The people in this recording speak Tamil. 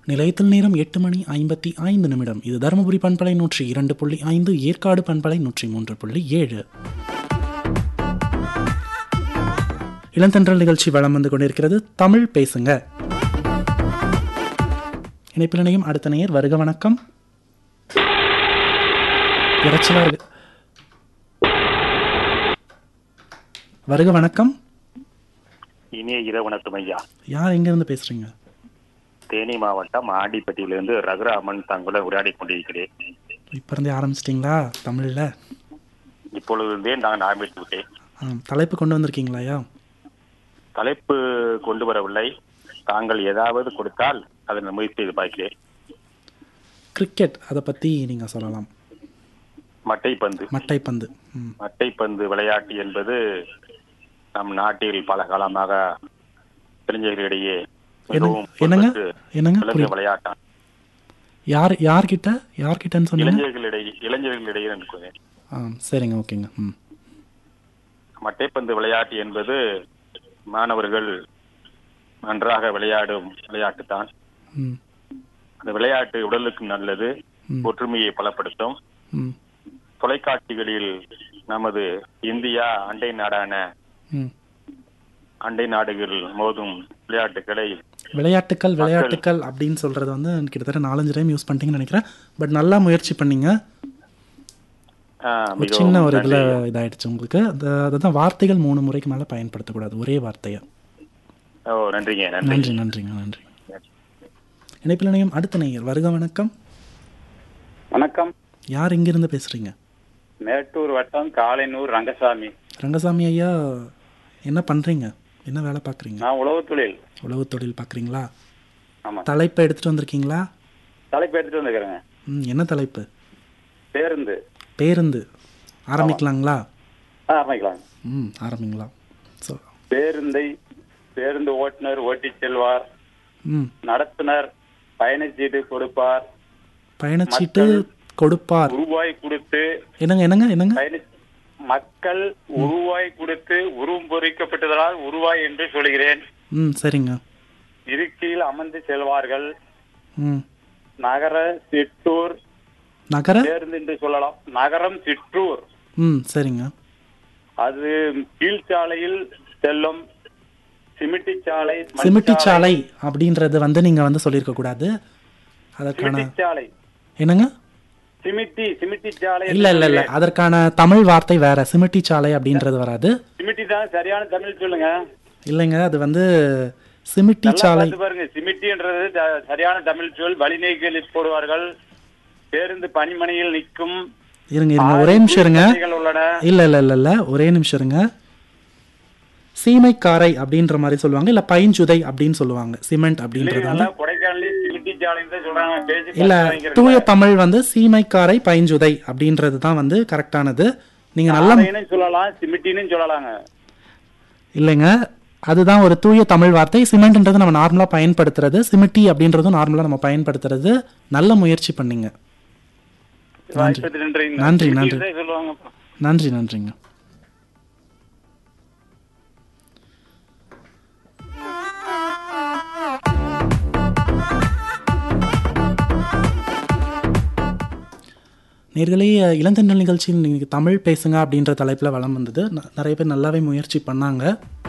நிலையத்தில் நேரம் எட்டு மணி ஐம்பத்தி ஐந்து நிமிடம் இது தருமபுரி பண்பலை நூற்றி இரண்டு புள்ளி ஐந்து ஏற்காடு பண்பலை நூற்றி மூன்று புள்ளி ஏழு இளந்தன்றல் நிகழ்ச்சி வளம் வந்து கொண்டிருக்கிறது தமிழ் பேசுங்க இணைப்பில் இணையும் அடுத்த நேயர் வருக வணக்கம் இறைச்சலா இருக்கு வருக வணக்கம் இனிய இரவு வணக்கம் ஐயா யார் எங்கேருந்து பேசுறீங்க தேனி மாவட்டம் ஆண்டிப்பட்டியிலிருந்து ரகுராமன் தங்களுடன் உரையாடி கொண்டிருக்கிறேன் இப்போ இருந்தே ஆரம்பிச்சிட்டிங்களா தமிழில் இப்பொழுதே நான் ஆரம்பித்து விட்டேன் ஆ, தலைப்பு கொண்டு வந்திருக்கீங்களாயா தலைப்பு கொண்டு வரவில்லை தாங்கள் ஏதாவது கொடுத்தால் அதை முயற்சி செய்து பார்க்கிறேன் கிரிக்கெட் அதை பற்றி நீங்கள் சொல்லலாம் மட்டைப்பந்து மட்டைப்பந்து ம் மட்டைப்பந்து விளையாட்டு என்பது நம் நாட்டில் பல காலமாக இளைஞர்களிடையே மிகவும் என்னங்க? புகழ்பெற்று என்னங்க? விளங்கிய புரியல. விளையாட்டான் யார் யார்கிட்ட யார்கிட்டன்னு சொன்னீங்க இளைஞர்களிடையே இளைஞர்களிடையே இருக்கிறேன் ஆ சரிங்க ஓகேங்க ம் மட்டைப்பந்து விளையாட்டு என்பது மாணவர்கள் நன்றாக விளையாடும் விளையாட்டு தான் ம் அந்த விளையாட்டு உடலுக்கு நல்லது ம். ஒற்றுமையை பலப்படுத்தும் ம் தொலைக்காட்சிகளில் நமது இந்தியா அண்டை நாடான ம் அண்டை நாடுகள் மோதும் விளையாட்டுகளை விளையாட்டுக்கள் விளையாட்டுக்கள் அப்படின்னு சொல்கிறது வந்து கிட்டத்தட்ட நாலஞ்சு டைம் யூஸ் பண்ணிட்டீங்கன்னு நினைக்கிறேன் பட் நல்லா முயற்சி பண்ணீங்க ஆஹ், ஒரு மிகவும் சின்ன ஒரு இதில் நன்றி. இதாயிடுச்சு உங்களுக்கு அது அதுதான் வார்த்தைகள் மூணு முறைக்கு மேலே பயன்படுத்தக்கூடாது ஒரே வார்த்தையை ஓ நன்றிங்க நன்றி நன்றி நன்றிங்க நன்றி இணைப்பில் இணையம் அடுத்த நேயர் வருக வணக்கம் வணக்கம் யார் எங்கிருந்து பேசுறீங்க மேட்டூர் வட்டம் காலைனூர் ரங்கசாமி ரங்கசாமி ஐயா என்ன பண்றீங்க என்ன வேலை பார்க்குறீங்க நான் உழவு தொழில் உழவு தொழில் பார்க்குறீங்களா ஆமா தலைப்பை எடுத்துட்டு வந்திருக்கீங்களா தலைப்பு எடுத்துட்டு வந்துக்கிறேங்க ம் என்ன தலைப்பு பேருந்து பேருந்து ஆரம்பிக்கலாங்களா ஆ, ஆரம்பிக்கலாம் ம் ஆரம்பிங்களா ஸோ பேருந்தை பேருந்து ஓட்டுநர் ஓட்டிச் செல்வார் ம் நடத்துனர் பயணச்சீட்டு கொடுப்பார் பயணச்சீட்டு கொடுப்பார் உருவாய் கொடுத்து என்னங்க என்னங்க என்னங்க பயண மக்கள் உருவாய் கொடுத்து உருவம் பொறிக்கப்பட்டதால் உருவாய் என்று சொல்கிறேன் ம் சரிங்க இருக்கையில் அமர்ந்து செல்வார்கள் ம் நகர சிற்றூர் நகர பேருந்து என்று சொல்லலாம் நகரம் சிற்றூர் ம் சரிங்க அது கீழ்ச்சாலையில் செல்லும் சிமிட்டி சாலை சிமிட்டி சாலை அப்படின்றது வந்து நீங்க வந்து சொல்லியிருக்க கூடாது அதற்கான சிமிட்டி சாலை என்னங்க சிமிட்டி சிமிட்டி சாலை இல்ல இல்ல இல்ல அதற்கான தமிழ் வார்த்தை வேற சிமிட்டி சாலை அப்படின்றது வராது சிமிட்டி தான் சரியான தமிழ் சொல்லுங்க இல்லைங்க அது வந்து சிமிட்டி நல்லா சாலை பார்த்து பாருங்க சிமிட்டின்றது த- சரியான தமிழ் சொல் வழிநீக்கல் போடுவார்கள் பேருந்து பனிமனையில் நிற்கும் இருங்க இருங்க ஒரே நிமிஷம் இருங்க குழந்தைகள் உள்ளன இல்ல இல்ல இல்ல இல்ல ஒரே நிமிஷம் இருங்க சீமைக்காரை அப்படின்ற மாதிரி சொல்லுவாங்க இல்ல பைஞ்சுதை அப்படின்னு சொல்லுவாங்க சிமெண்ட் அப்படின்றது வந்து நல்லா கொடைக்கானல் சிமிட்டி சாலைன்னு தான் சொல்றாங்க பேசி இல்ல பார்த்து வாங்கிக்கிறேன். தூய தமிழ் வந்து சீமைக்காரை பைஞ்சுதை அப்படின்றது தான் வந்து கரெக்டானது நீங்க நல்லா சாலைன்னு சொல்லலாம் சிமிட்டின்னு சொல்லலாங்க இல்லைங்க அதுதான் ஒரு தூய தமிழ் வார்த்தை சிமெண்ட்ன்றது நம்ம நார்மலா பயன்படுத்துறது சிமிட்டி அப்படின்றதும் நார்மலா நம்ம பயன்படுத்துறது நல்ல முயற்சி பண்ணீங்க வாய்ப்பு நன்றி நன்றி, சிமிட்டின்னு நன்றி. தான் சொல்லுவாங்க நன்றி நன்றிங்க நேர்களே இளந்தண்டல் நிகழ்ச்சியில் நீங்கள் தமிழ் பேசுங்க அப்படின்ற தலைப்பில் வளம் வந்தது ந- நிறைய பேர் நல்லாவே முயற்சி பண்ணாங்க